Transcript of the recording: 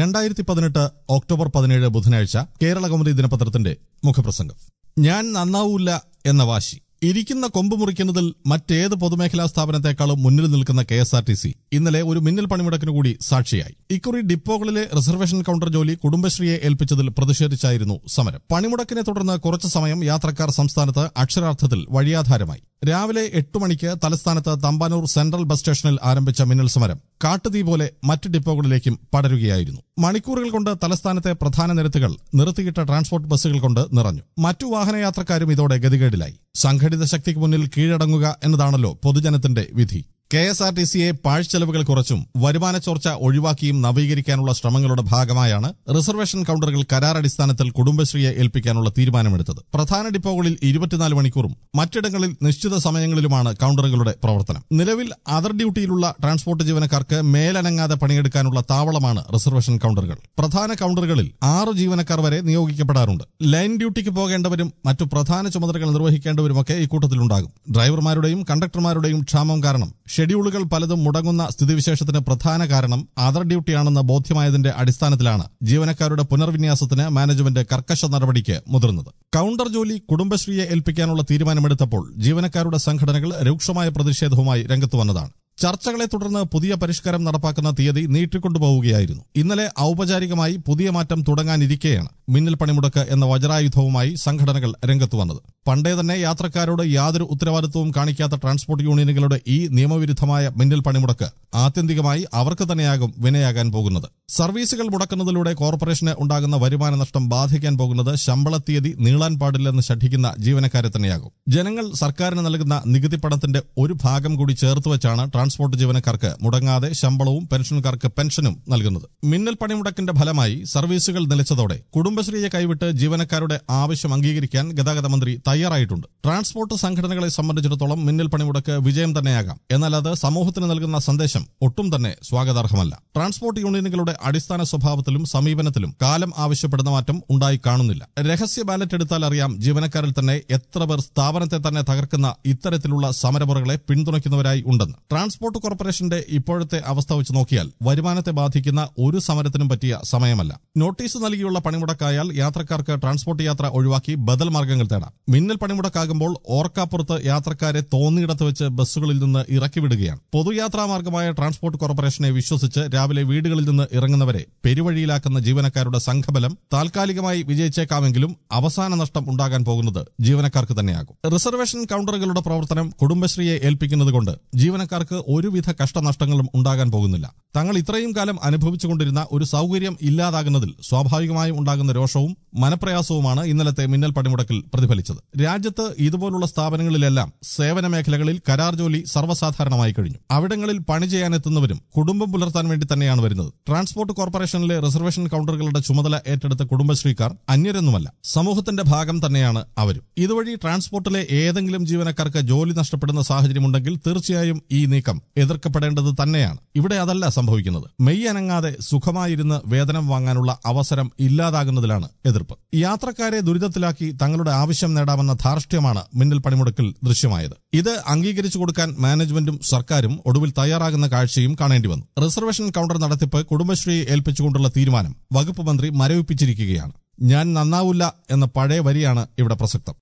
രണ്ടായിരത്തി പതിനെട്ട് ഒക്ടോബർ പതിനേഴ് ബുധനാഴ്ച കേരള കൗമുദി ദിനപത്രത്തിന്റെ മുഖപ്രസംഗം ഞാൻ നന്നാവൂല എന്ന വാശി ഇരിക്കുന്ന കൊമ്പ് മുറിക്കുന്നതിൽ മറ്റേത് പൊതുമേഖലാ സ്ഥാപനത്തെക്കാളും മുന്നിൽ നിൽക്കുന്ന K S R T C ഇന്നലെ ഒരു മിന്നൽ പണിമുടക്കിനു കൂടി സാക്ഷിയായി ഇക്കുറി ഡിപ്പോകളിലെ റിസർവേഷൻ കൌണ്ടർ ജോലി കുടുംബശ്രീയെ ഏൽപ്പിച്ചതിൽ പ്രതിഷേധിച്ചായിരുന്നു സമരം പണിമുടക്കിനെ തുടർന്ന് കുറച്ചു സമയം യാത്രക്കാർ സംസ്ഥാനത്ത് അക്ഷരാർത്ഥത്തിൽ വഴിയാധാരമായി രാവിലെ എട്ട് മണിക്ക് തലസ്ഥാനത്ത് തമ്പാനൂർ സെൻട്രൽ ബസ് സ്റ്റേഷനിൽ ആരംഭിച്ച മിന്നൽ സമരം കാട്ടുതീ പോലെ മറ്റ് ഡിപ്പോകളിലേക്കും പടരുകയായിരുന്നു മണിക്കൂറുകൾ കൊണ്ട് തലസ്ഥാനത്തെ പ്രധാന നിരത്തുകൾ നിർത്തിയിട്ട ട്രാൻസ്പോർട്ട് ബസ്സുകൾ കൊണ്ട് നിറഞ്ഞു മറ്റു വാഹനയാത്രക്കാരും ഇതോടെ ഗതികേടിലായി സംഘടിത ശക്തിക്ക് മുന്നിൽ കീഴടങ്ങുക എന്നതാണല്ലോ പൊതുജനത്തിന്റെ വിധി കെ എസ് ആർ ടി സിയെ പാഴ്ചെലവുകൾ കുറച്ചും വരുമാന ചോർച്ച ഒഴിവാക്കിയും നവീകരിക്കാനുള്ള ശ്രമങ്ങളുടെ ഭാഗമായാണ് റിസർവേഷൻ കൌണ്ടറുകൾ കരാറടിസ്ഥാനത്തിൽ കുടുംബശ്രീയെ ഏൽപ്പിക്കാനുള്ള തീരുമാനമെടുത്തത് പ്രധാന ഡിപ്പോകളിൽ ഇരുപത്തിനാല് മണിക്കൂറും മറ്റിടങ്ങളിൽ നിശ്ചിത സമയങ്ങളിലുമാണ് കൌണ്ടറുകളുടെ പ്രവർത്തനം നിലവിൽ അതർ ഡ്യൂട്ടിയിലുള്ള ട്രാൻസ്പോർട്ട് ജീവനക്കാർക്ക് മേലനങ്ങാതെ പണിയെടുക്കാനുള്ള താവളമാണ് റിസർവേഷൻ കൌണ്ടറുകൾ പ്രധാന കൌണ്ടറുകളിൽ ആറ് ജീവനക്കാർ വരെ നിയോഗിക്കപ്പെടാറുണ്ട് ലൈൻ ഡ്യൂട്ടിക്ക് പോകേണ്ടവരും മറ്റു പ്രധാന ചുമതലകൾ നിർവഹിക്കേണ്ടവരുമൊക്കെ ഇക്കൂട്ടത്തിലുണ്ടാകും ഡ്രൈവർമാരുടെയും കണ്ടക്ടർമാരുടെയും ക്ഷാമം കാരണം ഷെഡ്യൂളുകൾ പലതും മുടങ്ങുന്ന സ്ഥിതിവിശേഷത്തിന് പ്രധാന കാരണം അതർ ഡ്യൂട്ടിയാണെന്ന് ബോധ്യമായതിന്റെ അടിസ്ഥാനത്തിലാണ് ജീവനക്കാരുടെ പുനർവിന്യാസത്തിന് മാനേജ്മെന്റ് കർക്കശ നടപടിക്ക് മുതിർന്നത് കൌണ്ടർ ജോലി കുടുംബശ്രീയെ ഏൽപ്പിക്കാനുള്ള തീരുമാനമെടുത്തപ്പോൾ ജീവനക്കാരുടെ സംഘടനകൾ രൂക്ഷമായ പ്രതിഷേധവുമായി രംഗത്തു വന്നതാണ് ചർച്ചകളെ തുടർന്ന് പുതിയ പരിഷ്കാരം നടപ്പാക്കുന്ന തീയതി നീട്ടിക്കൊണ്ടുപോവുകയായിരുന്നു ഇന്നലെ ഔപചാരികമായി പുതിയ മാറ്റം തുടങ്ങാനിരിക്കെയാണ് മിന്നൽ പണിമുടക്ക് എന്ന വജ്രായുധവുമായി സംഘടനകൾ രംഗത്തു വന്നത് പണ്ടേ തന്നെ യാത്രക്കാരോട് യാതൊരു ഉത്തരവാദിത്വവും കാണിക്കാത്ത ട്രാൻസ്പോർട്ട് യൂണിയനുകളുടെ ഈ നിയമവിരുദ്ധമായ മിന്നൽ പണിമുടക്ക് ആത്യന്തികമായി അവർക്ക് തന്നെയാകും വിനയാകാൻ പോകുന്നത് സർവീസുകൾ മുടക്കുന്നതിലൂടെ കോർപ്പറേഷന് ഉണ്ടാകുന്ന വരുമാന നഷ്ടം ബാധിക്കാൻ പോകുന്നത് ശമ്പള തീയതി നീളാൻ പാടില്ലെന്ന് ശഠിക്കുന്ന ജീവനക്കാരെ തന്നെയാകും ജനങ്ങൾ സർക്കാരിന് നൽകുന്ന നികുതി പണത്തിന്റെ ഒരു ഭാഗം കൂടി ചേർത്ത് വെച്ചാണ് ട്രാൻസ്പോർട്ട് ജീവനക്കാർക്ക് മുടങ്ങാതെ ശമ്പളവും പെൻഷൻകാർക്ക് പെൻഷനും നൽകുന്നത് മിന്നൽ പണിമുടക്കിന്റെ ഫലമായി സർവീസുകൾ നിലച്ചതോടെ കുടുംബശ്രീയെ കൈവിട്ട് ജീവനക്കാരുടെ ആവശ്യം അംഗീകരിക്കാൻ ഗതാഗത മന്ത്രി തയ്യാറായിട്ടുണ്ട് ട്രാൻസ്പോർട്ട് സംഘടനകളെ സംബന്ധിച്ചിടത്തോളം മിന്നൽ പണിമുടക്ക് വിജയം തന്നെയാകാം എന്നാൽ അത് സമൂഹത്തിന് നൽകുന്ന സന്ദേശം ഒട്ടും തന്നെ സ്വാഗതാർഹമല്ല ട്രാൻസ്പോർട്ട് യൂണിയനുകളുടെ അടിസ്ഥാന സ്വഭാവത്തിലും സമീപനത്തിലും കാലം ആവശ്യപ്പെടുന്ന മാറ്റം ഉണ്ടായി കാണുന്നില്ല രഹസ്യ ബാലറ്റ് എടുത്താൽ അറിയാം ജീവനക്കാരിൽ തന്നെ എത്ര പേർ സ്ഥാപനത്തെ തന്നെ തകർക്കുന്ന ഇത്തരത്തിലുള്ള സമരമുറകളെ പിന്തുണയ്ക്കുന്നവരായി ഉണ്ടെന്ന് ട്രാൻസ്പോർട്ട് കോർപ്പറേഷന്റെ ഇപ്പോഴത്തെ അവസ്ഥ വെച്ച് നോക്കിയാൽ വരുമാനത്തെ ബാധിക്കുന്ന ഒരു സമരത്തിനും പറ്റിയ സമയമല്ല നോട്ടീസ് നൽകിയുള്ള പണിമുടക്കായാൽ യാത്രക്കാർക്ക് ട്രാൻസ്പോർട്ട് യാത്ര ഒഴിവാക്കി ബദൽ മാർഗങ്ങൾ തേടാം മിന്നൽ പണിമുടക്കാകുമ്പോൾ ഓർക്കാപ്പുറത്ത് യാത്രക്കാരെ തോന്നിയിടത്ത് വെച്ച് ബസ്സുകളിൽ നിന്ന് ഇറക്കി വിടുകയാണ് പൊതുയാത്രാ മാർഗമായ ട്രാൻസ്പോർട്ട് കോർപ്പറേഷനെ വിശ്വസിച്ച് രാവിലെ വീടുകളിൽ നിന്ന് ഇറങ്ങുന്നവരെ പെരുവഴിയിലാക്കുന്ന ജീവനക്കാരുടെ സംഘബലം താൽക്കാലികമായി വിജയിച്ചേക്കാമെങ്കിലും അവസാന നഷ്ടം ഉണ്ടാകാൻ പോകുന്നത് ജീവനക്കാർക്ക് തന്നെയാകും റിസർവേഷൻ കൌണ്ടറുകളുടെ പ്രവർത്തനം കുടുംബശ്രീയെ ഏൽപ്പിക്കുന്നത് കൊണ്ട് ജീവനക്കാർക്ക് ഒരുവിധ കഷ്ടനഷ്ടങ്ങളും ഉണ്ടാകാൻ പോകുന്നില്ല തങ്ങൾ ഇത്രയും കാലം അനുഭവിച്ചുകൊണ്ടിരുന്ന ഒരു സൗകര്യം ഇല്ലാതാകുന്നതിൽ സ്വാഭാവികമായും ഉണ്ടാകുന്ന രോഷവും മനപ്രയാസവുമാണ് ഇന്നലത്തെ മിന്നൽ പണിമുടക്കിൽ പ്രതിഫലിച്ചത് രാജ്യത്ത് ഇതുപോലുള്ള സ്ഥാപനങ്ങളിലെല്ലാം സേവന മേഖലകളിൽ കരാർ ജോലി സർവ്വസാധാരണമായി കഴിഞ്ഞു അവിടങ്ങളിൽ പണി ചെയ്യാനെത്തുന്നവരും കുടുംബം പുലർത്താൻ വേണ്ടി തന്നെയാണ് വരുന്നത് ട്രാൻസ്പോർട്ട് കോർപ്പറേഷനിലെ റിസർവേഷൻ കൌണ്ടറുകളുടെ ചുമതല ഏറ്റെടുത്ത കുടുംബശ്രീക്കാർ അന്യരൊന്നുമല്ല സമൂഹത്തിന്റെ ഭാഗം തന്നെയാണ് അവരും ഇതുവഴി ട്രാൻസ്പോർട്ടിലെ ഏതെങ്കിലും ജീവനക്കാർക്ക് ജോലി നഷ്ടപ്പെടുന്ന സാഹചര്യമുണ്ടെങ്കിൽ തീർച്ചയായും ഈ നീക്കം എതിർക്കപ്പെടേണ്ടത് തന്നെയാണ് ഇവിടെ അതല്ല സംഭവിക്കുന്നത് മെയ് അനങ്ങാതെ സുഖമായിരുന്ന് വേതനം വാങ്ങാനുള്ള അവസരം ഇല്ലാതാകുന്നതിലാണ് എതിർപ്പ് യാത്രക്കാരെ ദുരിതത്തിലാക്കി തങ്ങളുടെ ആവശ്യം നേടാമെന്ന ധാർഷ്ട്യമാണ് മിന്നൽ പണിമുടക്കിൽ ദൃശ്യമായത് ഇത് അംഗീകരിച്ചു കൊടുക്കാൻ മാനേജ്മെന്റും സർക്കാരും ഒടുവിൽ തയ്യാറാകുന്ന കാഴ്ചയും കാണേണ്ടി വന്നു റിസർവേഷൻ കൌണ്ടർ നടത്തിപ്പ് കുടുംബശ്രീയെ ഏൽപ്പിച്ചുകൊണ്ടുള്ള തീരുമാനം വകുപ്പ് മന്ത്രി മരവിപ്പിച്ചിരിക്കുകയാണ് ഞാൻ നന്നാവില്ല എന്ന പഴയ വരിയാണ് ഇവിടെ പ്രസക്തം